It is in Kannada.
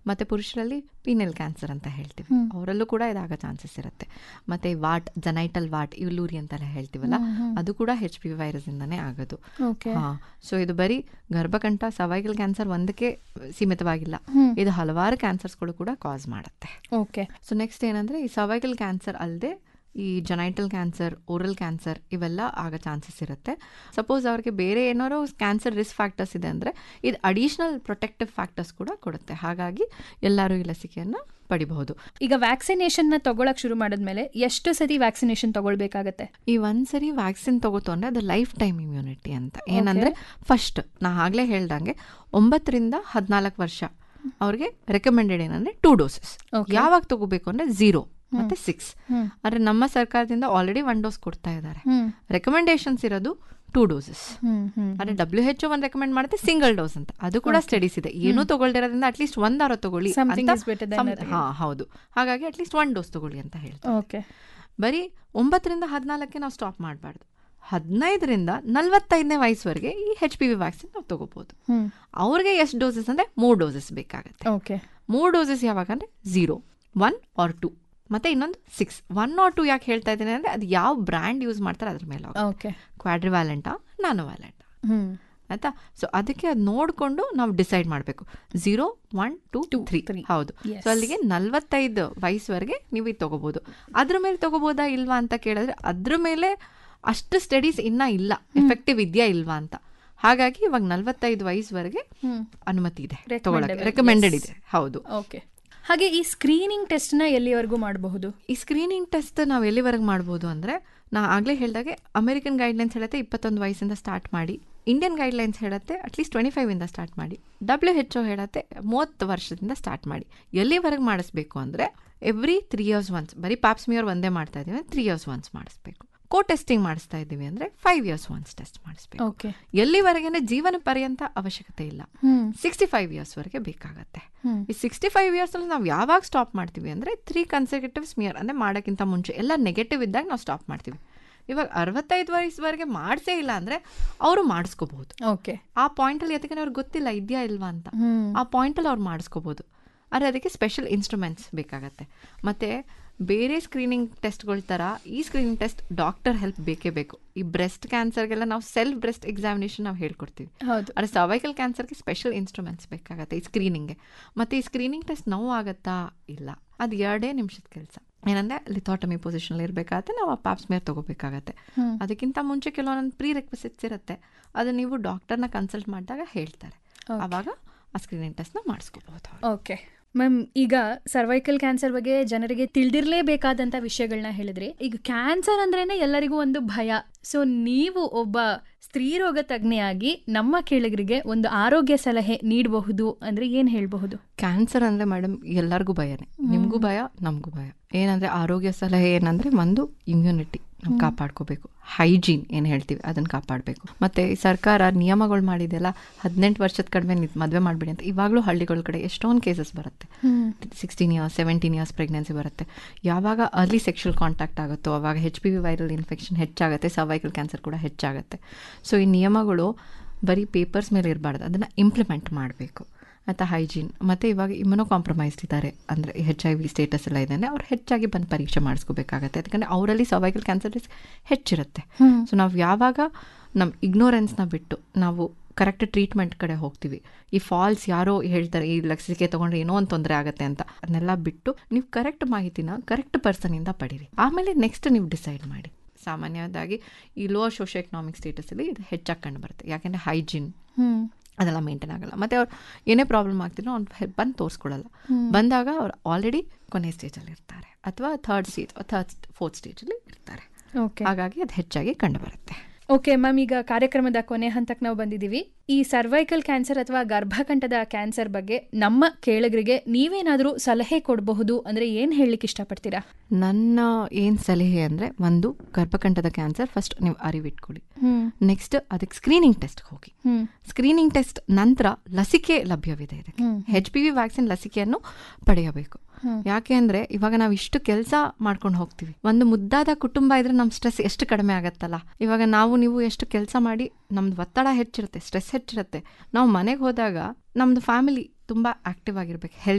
ಮತ್ತೆ ಪುರುಷರಲ್ಲಿ ಪೀನಲ್ ಕ್ಯಾನ್ಸರ್ ಅಂತ ಹೇಳ್ತೀವಿ ಅವರಲ್ಲೂ ಕೂಡ ಇದಾಗ ಚಾನ್ಸಸ್ ಇರುತ್ತೆ ಮತ್ತೆ ವಾಟ್ ಜನೈಟಲ್ ವಾಟ್ ಇವ್ಲೂರಿ ಅಂತೆಲ್ಲ ಹೇಳ್ತೀವಲ್ಲ ಅದು ಕೂಡ ಹೆಚ್ ಪಿ ವಿ ವೈರಸ್ ಇಂದಾನೇ ಆಗೋದು ಓಕೆ ಹಾ ಸೊ ಇದು ಬರೀ ಗರ್ಭಕಂಠ ಸರ್ವೈಕಲ್ ಕ್ಯಾನ್ಸರ್ ಒಂದಕ್ಕೆ ಸೀಮಿತವಾಗಿಲ್ಲ ಇದು ಹಲವಾರು ಕ್ಯಾನ್ಸರ್ಸ್ಗಳು ಕೂಡ ಕಾಸ್ ಮಾಡುತ್ತೆ ಓಕೆ ಸೊ ನೆಕ್ಸ್ಟ್ ಏನಂದ್ರೆ ಈ ಸರ್ವೈಕಲ್ ಕ್ಯಾನ್ಸರ್ ಅಲ್ಲದೆ ಈ ಜೊನೈಟಲ್ ಕ್ಯಾನ್ಸರ್ ಓರಲ್ ಕ್ಯಾನ್ಸರ್ ಇವೆಲ್ಲ ಆಗೋ ಚಾನ್ಸಸ್ ಇರುತ್ತೆ ಸಪೋಸ್ ಅವ್ರಿಗೆ ಬೇರೆ ಏನಾದ್ರು ಕ್ಯಾನ್ಸರ್ ರಿಸ್ಕ್ ಫ್ಯಾಕ್ಟರ್ಸ್ ಇದೆ ಅಂದರೆ ಇದು ಅಡಿಷ್ನಲ್ ಪ್ರೊಟೆಕ್ಟಿವ್ ಫ್ಯಾಕ್ಟರ್ಸ್ ಕೂಡ ಕೊಡುತ್ತೆ ಹಾಗಾಗಿ ಎಲ್ಲರೂ ಈ ಲಸಿಕೆಯನ್ನು ಪಡಿಬಹುದು ಈಗ ವ್ಯಾಕ್ಸಿನೇಷನ್ ನ ತಗೊಳಕ್ ಶುರು ಮಾಡಿದ್ಮೇಲೆ ಎಷ್ಟು ಸತಿ ವ್ಯಾಕ್ಸಿನೇಷನ್ ತಗೊಳ್ಬೇಕಾಗತ್ತೆ ಈ ಒಂದ್ಸರಿ ವ್ಯಾಕ್ಸಿನ್ ತಗೋತು ಅಂದ್ರೆ ಅದು ಲೈಫ್ ಟೈಮ್ ಇಮ್ಯುನಿಟಿ ಅಂತ ಏನಂದ್ರೆ ಫಸ್ಟ್ ನಾ ಆಗ್ಲೇ ಹೇಳ್ದಂಗೆ ಒಂಬತ್ತರಿಂದ ಹದಿನಾಲ್ಕು ವರ್ಷ ಅವ್ರಿಗೆ ರೆಕಮೆಂಡೆಡ್ ಏನಂದ್ರೆ ಟೂ ಡೋಸಸ್ ಯಾವಾಗ ತಗೋಬೇಕು ಅಂದ್ರೆ ಝೀರೋ ಮತ್ತೆ ಸಿಕ್ಸ್ ಆದ್ರೆ ನಮ್ಮ ಸರ್ಕಾರದಿಂದ ಆಲ್ರೆಡಿ ಒನ್ ಡೋಸ್ ಕೊಡ್ತಾ ಇದ್ದಾರೆ ರೆಕಮೆಂಡೇಶನ್ಸ್ ಇರೋದು ಟೂ ಡೋಸಸ್ ಅಂದ್ರೆ ಡಬ್ಲ್ಯೂ ಎಚ್ ಒಂದು ರೆಕಮೆಂಡ್ ಮಾಡುತ್ತೆ ಸಿಂಗಲ್ ಡೋಸ್ ಅಂತ ಅದು ಕೂಡ ಸ್ಟಡೀಸ್ ಇದೆ ಏನೂ ತಗೊಳ್ದಿರೋದ್ರಿಂದ ಅಟ್ಲೀಸ್ಟ್ ಒಂದಾರ ತಗೊಳ್ಳಿ Something ಅಂತ is better than some- nothing. ಹಾ ಹೌದು ಹಾಗಾಗಿ ಅಟ್ಲೀಸ್ಟ್ ಒನ್ ಡೋಸ್ ತಗೊಳ್ಳಿ ಅಂತ ಹೇಳ್ತಾರೆ ಓಕೆ ಬರೀ ಒಂಬತ್ತರಿಂದ ಹದಿನಾಲ್ಕಕ್ಕೆ ನಾವು ಸ್ಟಾಪ್ ಮಾಡಬಾರ್ದು ಹದಿನೈದರಿಂದ ನಲವತ್ತೈದನೇ ವಯಸ್ಸುವರೆಗೆ ಈ ಹೆಚ್ ಪಿ ವಿ ವ್ಯಾಕ್ಸಿನ್ ನಾವು ತಗೋಬಹುದು ಅವ್ರಿಗೆ ಎಷ್ಟು ಡೋಸಸ್ ಅಂದ್ರೆ ಮೂರು ಡೋಸಸ್ ಬೇಕಾಗುತ್ತೆ ಓಕೆ ಮೂರು ಡೋಸಸ್ ಯಾವಾಗ ಅಂದ್ರೆ ಝೀರೋ ಒನ್ ಆರ್ ಟು ಮತ್ತೆ ಇನ್ನೊಂದು ಸಿಕ್ಸ್ ಒನ್ ಆರ್ ಟು ಯಾಕೆ ಹೇಳ್ತಾ ಇದ್ದೀನಿ ಅಂದ್ರೆ ಅದು ಯಾವ ಬ್ರ್ಯಾಂಡ್ ಯೂಸ್ ಮಾಡ್ತಾರೆ ಅದ್ರ ಮೇಲೆ ಓಕೆ ಕ್ವಾಡ್ರಿವ್ಯಾಲೆಂಟಾ ನಾನೋ ವ್ಯಾಲೆಂಟಾ ಹ್ಮ್ ಆಯ್ತಾ ಸೊ ಅದಕ್ಕೆ ಅದು ನೋಡಿಕೊಂಡು ನಾವು ಡಿಸೈಡ್ ಮಾಡಬೇಕು zero one two two three three. ಹೌದು Yes. ಸೊ ಅಲ್ಲಿಗೆ ನಲ್ವತ್ತೈದು ವಯಸ್ಸುವರೆಗೆ ನೀವು ಇದು ತಗೋಬಹುದು ಅದ್ರ ಮೇಲೆ ತಗೋಬೋದಾ ಇಲ್ವಾ ಅಂತ ಕೇಳಿದ್ರೆ ಅದ್ರ ಮೇಲೆ ಅಷ್ಟು ಸ್ಟಡೀಸ್ ಇನ್ನ ಇಲ್ಲ ಎಫೆಕ್ಟಿವ್ ಇದೆಯಾ ಇಲ್ವಾ ಅಂತ ಹಾಗಾಗಿ ಇವಾಗ ನಲ್ವತ್ತೈದು ವಯಸ್ಸುವರೆಗೆ ಹ್ಮ್ ಅನುಮತಿ ಇದೆ Recommendable, ತಗೊಳಕ್ಕೆ ರೆಕಮೆಂಡೆಡ್ yes. ಇದೆ ಹೌದು ಓಕೆ ಹಾಗೆ ಈ ಸ್ಕ್ರೀನಿಂಗ್ ಟೆಸ್ಟ್ ನ ಎಲ್ಲಿವರೆಗೂ ಮಾಡಬಹುದು ಈ ಸ್ಕ್ರೀನಿಂಗ್ ಟೆಸ್ಟ್ ನಾವು ಎಲ್ಲಿವರೆಗೆ ಮಾಡ್ಬೋದು ಅಂದರೆ ನಾ ಆಗಲೇ ಹೇಳಿದಾಗೆ ಅಮೆರಿಕನ್ ಗೈಡ್ಲೈನ್ಸ್ ಹೇಳುತ್ತೆ ಇಪ್ಪತ್ತೊಂದು ವಯಸ್ಸಿಂದ ಸ್ಟಾರ್ಟ್ ಮಾಡಿ ಇಂಡಿಯನ್ ಗೈಡ್ಲೈನ್ಸ್ ಹೇಳುತ್ತೆ ಅಟ್ಲೀಸ್ಟ್ ಟ್ವೆಂಟಿ ಫೈವಿಂದ ಸ್ಟಾರ್ಟ್ ಮಾಡಿ ಡಬ್ಲ್ಯೂ ಹೆಚ್ ಒ ಹೇಳುತ್ತೆ ಮೂವತ್ತು ವರ್ಷದಿಂದ ಸ್ಟಾರ್ಟ್ ಮಾಡಿ ಎಲ್ಲಿವರೆಗೆ ಮಾಡಿಸ್ಬೇಕು ಅಂದರೆ ಎವ್ರಿ ತ್ರೀ ಇಯರ್ಸ್ ಒನ್ಸ್ ಬರೀ ಪಾಪ್ಸ್ಮಿಯರ್ ಒಂದೇ ಮಾಡ್ತಾ ಇದ್ದೀವಿ ತ್ರೀ ಇಯರ್ಸ್ ಒನ್ಸ್ ಮಾಡಿಸ್ಬೇಕು ಕೋ ಟೆಸ್ಟಿಂಗ್ ಮಾಡಿಸ್ತಾ ಇದ್ದೀವಿ ಅಂದರೆ ಫೈವ್ ಇಯರ್ಸ್ ಒನ್ಸ್ ಟೆಸ್ಟ್ ಮಾಡಿಸ್ಬೇಕು ಓಕೆ ಎಲ್ಲಿವರೆಗೆ ಜೀವನ ಪರ್ಯಂತ ಅವಶ್ಯಕತೆ ಇಲ್ಲ ಹ್ಮ್ ಸಿಕ್ಸ್ಟಿ ಫೈವ್ ಇಯರ್ಸ್ವರೆಗೆ ಬೇಕಾಗತ್ತೆ ಹ್ಮ್. ಈ ಸಿಕ್ಸ್ಟಿ ಫೈವ್ ಇಯರ್ಸಲ್ಲಿ ನಾವು ಯಾವಾಗ ಸ್ಟಾಪ್ ಮಾಡ್ತೀವಿ ಅಂದರೆ ತ್ರೀ ಕನ್ಸರ್ಕೇಟಿವ್ ಸ್ಮಿಯರ್ ಅಂದರೆ ಮಾಡೋಕ್ಕಿಂತ ಮುಂಚೆ ಎಲ್ಲ ನೆಗೆಟಿವ್ ಇದ್ದಾಗ ನಾವು ಸ್ಟಾಪ್ ಮಾಡ್ತೀವಿ ಇವಾಗ ಅರವತ್ತೈದು ವಯಸ್ಸುವರೆಗೆ ಮಾಡಿಸೇ ಇಲ್ಲ ಅಂದರೆ ಅವರು ಮಾಡಿಸ್ಕೋಬಹುದು ಓಕೆ ಆ ಪಾಯಿಂಟಲ್ಲಿ ಯಾಕಂದ್ರೆ ಅವ್ರಿಗೆ ಗೊತ್ತಿಲ್ಲ ಇದೆಯಾ ಇಲ್ವಾ ಅಂತ ಹ್ಮ್ ಆ ಪಾಯಿಂಟಲ್ಲಿ ಅವ್ರು ಮಾಡಿಸ್ಕೋಬೋದು ಆದರೆ ಅದಕ್ಕೆ ಸ್ಪೆಷಲ್ ಇನ್ಸ್ಟ್ರೂಮೆಂಟ್ಸ್ ಬೇಕಾಗತ್ತೆ ಮತ್ತು ಬೇರೆ ಸ್ಕ್ರೀನಿಂಗ್ ಟೆಸ್ಟ್ಗಳ ಥರ ಈ ಸ್ಕ್ರೀನಿಂಗ್ ಟೆಸ್ಟ್ ಡಾಕ್ಟರ್ ಹೆಲ್ಪ್ ಬೇಕೇ ಬೇಕು ಈ ಬ್ರೆಸ್ಟ್ ಕ್ಯಾನ್ಸರ್ಗೆಲ್ಲ ನಾವು ಸೆಲ್ಫ್ ಬ್ರೆಸ್ಟ್ ಎಕ್ಸಾಮಿನೇಷನ್ ನಾವು ಹೇಳ್ಕೊಡ್ತೀವಿ ಹೌದು ಆದರೆ ಸರ್ವೈಕಲ್ ಕ್ಯಾನ್ಸರ್ಗೆ ಸ್ಪೆಷಲ್ ಇನ್ಸ್ಟ್ರೂಮೆಂಟ್ಸ್ ಬೇಕಾಗತ್ತೆ ಈ ಸ್ಕ್ರೀನಿಂಗ್ಗೆ ಮತ್ತು ಈ ಸ್ಕ್ರೀನಿಂಗ್ ಟೆಸ್ಟ್ ನೋವು ಆಗತ್ತಾ ಇಲ್ಲ ಅದು ಎರಡೇ ನಿಮಿಷದ ಕೆಲಸ ಏನಂದ್ರೆ ಲಿಥಾಟಮಿ ಪೊಸಿಷನಲ್ಲಿ ಇರಬೇಕಾಗತ್ತೆ ನಾವು ಆ ಪಾಪ್ಸ್ ಮೇಲೆ ತಗೋಬೇಕಾಗತ್ತೆ ಹ್ಮ್. ಅದಕ್ಕಿಂತ ಮುಂಚೆ ಕೆಲವೊಂದು ಪ್ರೀ ರೆಕ್ವಿಸಿಟ್ಸ್ ಇರುತ್ತೆ ಅದು ನೀವು ಡಾಕ್ಟರ್ನ ಕನ್ಸಲ್ಟ್ ಮಾಡಿದಾಗ ಹೇಳ್ತಾರೆ Okay. ಆವಾಗ ಆ ಸ್ಕ್ರೀನಿಂಗ್ ಟೆಸ್ಟ್ನ ಮಾಡಿಸ್ಕೋಬಹುದು ಓಕೆ ಮ್ಯಾಮ್ ಈಗ ಸರ್ವೈಕಲ್ ಕ್ಯಾನ್ಸರ್ ಬಗ್ಗೆ ಜನರಿಗೆ ತಿಳಿದಿರಲೇಬೇಕಾದಂತ ವಿಷಯಗಳನ್ನ ಹೇಳಿದ್ರಿ ಈಗ ಕ್ಯಾನ್ಸರ್ ಅಂದ್ರೇನೆ ಎಲ್ಲರಿಗೂ ಒಂದು ಭಯ ಸೊ ನೀವು ಒಬ್ಬ ಸ್ತ್ರೀರೋಗ ತಜ್ಞೆಯಾಗಿ ನಮ್ಮ ಕೇಳಿಗರಿಗೆ ಒಂದು ಆರೋಗ್ಯ ಸಲಹೆ ನೀಡಬಹುದು ಅಂದ್ರೆ ಏನ್ ಹೇಳಬಹುದು ಕ್ಯಾನ್ಸರ್ ಅಂದರೆ ಮೇಡಮ್ ಎಲ್ಲರಿಗೂ ಭಯನೇ ನಿಮಗೂ ಭಯ ನಮಗೂ ಭಯ ಏನಂದರೆ ಆರೋಗ್ಯ ಸಲಹೆ ಏನಂದರೆ ಒಂದು ಇಮ್ಯುನಿಟಿ ನಾವು ಕಾಪಾಡ್ಕೋಬೇಕು ಹೈಜೀನ್ ಏನು ಹೇಳ್ತೀವಿ ಅದನ್ನು ಕಾಪಾಡಬೇಕು ಮತ್ತು ಈ ಸರ್ಕಾರ ನಿಯಮಗಳು ಮಾಡಿದೆಲ್ಲ ಹದಿನೆಂಟು ವರ್ಷದ ಕಡಿಮೆ ಮದುವೆ ಮಾಡಿಬಿಡಿ ಅಂತ ಇವಾಗಲೂ ಹಳ್ಳಿಗಳ ಕಡೆ ಎಷ್ಟೊಂದು ಕೇಸಸ್ ಬರುತ್ತೆ sixteen years seventeen years pregnancy ಬರುತ್ತೆ ಯಾವಾಗ ಅರ್ಲಿ ಸೆಕ್ಷುವಲ್ ಕಾಂಟ್ಯಾಕ್ಟ್ ಆಗುತ್ತೋ ಅವಾಗ H P V viral infection ಹೆಚ್ಚಾಗುತ್ತೆ ಸರ್ವೈಕಲ್ ಕ್ಯಾನ್ಸರ್ ಕೂಡ ಹೆಚ್ಚಾಗುತ್ತೆ ಸೊ ಈ ನಿಯಮಗಳು ಬರೀ ಪೇಪರ್ಸ್ ಮೇಲೆ ಇರಬಾರ್ದು ಅದನ್ನು ಇಂಪ್ಲಿಮೆಂಟ್ ಮಾಡಬೇಕು ಮತ್ತು ಹೈಜೀನ್ ಮತ್ತು ಇವಾಗ ಇಮ್ಯುನೋ ಕಾಂಪ್ರಮೈಸ್ಡ್ ಇದ್ದಾರೆ ಅಂದರೆ ಹೆಚ್ ಐ ವಿ ಸ್ಟೇಟಸ್ ಎಲ್ಲ ಇದೆ ಅಂದರೆ ಅವ್ರು ಹೆಚ್ಚಾಗಿ ಬಂದು ಪರೀಕ್ಷೆ ಮಾಡಿಸ್ಕೋಬೇಕಾಗತ್ತೆ ಯಾಕಂದರೆ ಅವರಲ್ಲಿ ಸರ್ವೈಕಲ್ ಕ್ಯಾನ್ಸರ್ ರಿಸ್ಕ್ ಹೆಚ್ಚಿರುತ್ತೆ ಸೊ ನಾವು ಯಾವಾಗ ನಮ್ಮ ಇಗ್ನೋರೆನ್ಸ್ನ ಬಿಟ್ಟು ನಾವು ಕರೆಕ್ಟ್ ಟ್ರೀಟ್ಮೆಂಟ್ ಕಡೆ ಹೋಗ್ತೀವಿ ಈ ಫಾಲ್ಸ್ ಯಾರೋ ಹೇಳ್ತಾರೆ ಈ ಲಸಿಕೆ ತೊಗೊಂಡ್ರೆ ಏನೋ ಒಂದು ತೊಂದರೆ ಆಗುತ್ತೆ ಅಂತ ಅದನ್ನೆಲ್ಲ ಬಿಟ್ಟು ನೀವು ಕರೆಕ್ಟ್ ಮಾಹಿತಿನ ಕರೆಕ್ಟ್ ಪರ್ಸನಿಂದ ಪಡೀರಿ ಆಮೇಲೆ ನೆಕ್ಸ್ಟ್ ನೀವು ಡಿಸೈಡ್ ಮಾಡಿ ಸಾಮಾನ್ಯವಾಗಿ ಈ ಲೋವರ್ ಸೋಷಿಯೋ ಎಕನಾಮಿಕ್ ಸ್ಟೇಟಸಲ್ಲಿ ಇದು ಹೆಚ್ಚಾಗಿ ಕಂಡು ಬರುತ್ತೆ ಯಾಕೆಂದರೆ ಹೈಜೀನ್ ಅದೆಲ್ಲ ಮೇಂಟೈನ್ ಆಗಲ್ಲ ಮತ್ತು ಅವ್ರು ಏನೇ ಪ್ರಾಬ್ಲಮ್ ಆಗ್ತಿರೋ ಅವ್ನು ಬಂದು ತೋರಿಸ್ಕೊಡಲ್ಲ ಬಂದಾಗ ಅವ್ರು ಆಲ್ರೆಡಿ ಕೊನೆ ಸ್ಟೇಜಲ್ಲಿ ಇರ್ತಾರೆ ಅಥವಾ ಥರ್ಡ್ ಸ್ಟೇಜ್ ಥರ್ಡ್ ಫೋರ್ತ್ ಸ್ಟೇಜಲ್ಲಿ ಇರ್ತಾರೆ ಓಕೆ ಹಾಗಾಗಿ ಅದು ಹೆಚ್ಚಾಗಿ ಕಂಡು ಬರುತ್ತೆ ಓಕೆ ಮ್ಯಾಮ್ ಈಗ ಕಾರ್ಯಕ್ರಮದ ಕೊನೆ ಹಂತಕ್ಕೆ ನಾವು ಬಂದಿದ್ದೀವಿ ಈ ಸರ್ವೈಕಲ್ ಕ್ಯಾನ್ಸರ್ ಅಥವಾ ಗರ್ಭಕಂಠದ ಕ್ಯಾನ್ಸರ್ ಬಗ್ಗೆ ನಮ್ಮ ಕೇಳಗರಿಗೆ ನೀವೇನಾದರೂ ಸಲಹೆ ಕೊಡಬಹುದು ಅಂದ್ರೆ ಏನ್ ಹೇಳಲಿಕ್ಕೆ ಇಷ್ಟಪಡ್ತೀರಾ ನನ್ನ ಏನು ಸಲಹೆ ಅಂದರೆ ಒಂದು ಗರ್ಭಕಂಠದ ಕ್ಯಾನ್ಸರ್ ಫಸ್ಟ್ ನೀವು ಅರಿವಿಟ್ಕೊಳ್ಳಿ ನೆಕ್ಸ್ಟ್ ಅದಕ್ಕೆ ಸ್ಕ್ರೀನಿಂಗ್ ಟೆಸ್ಟ್ ಹೋಗಿ ಹ್ಮ್ ಸ್ಕ್ರೀನಿಂಗ್ ಟೆಸ್ಟ್ ನಂತರ ಲಸಿಕೆ ಲಭ್ಯವಿದೆ ಇದಕ್ಕೆ ಹೆಚ್ ಪಿ ವಿ ವ್ಯಾಕ್ಸಿನ್ ಲಸಿಕೆಯನ್ನು ಪಡೆಯಬೇಕು ಯಾಕೆ ಅಂದ್ರೆ ಇವಾಗ ನಾವು ಇಷ್ಟು ಕೆಲಸ ಮಾಡ್ಕೊಂಡು ಹೋಗ್ತೀವಿ ಒಂದು ಮುದ್ದಾದ ಕುಟುಂಬ ಇದ್ರೆ ನಮ್ಮ ಸ್ಟ್ರೆಸ್ ಎಷ್ಟು ಕಡಿಮೆ ಆಗತ್ತಲ್ಲ ಇವಾಗ ನಾವು ನೀವು ಎಷ್ಟು ಕೆಲಸ ಮಾಡಿ ನಮ್ದು ಒತ್ತಡ ಹೆಚ್ಚಿರುತ್ತೆ ಸ್ಟ್ರೆಸ್ ಹೆಚ್ಚಿರುತ್ತೆ ನಾವು ಮನೆಗೆ ಹೋದಾಗ ನಮ್ದು ಫ್ಯಾಮಿಲಿ ತುಂಬಾ ಆಕ್ಟಿವ್ ಆಗಿರ್ಬೇಕು ಹೆಲ್ತ್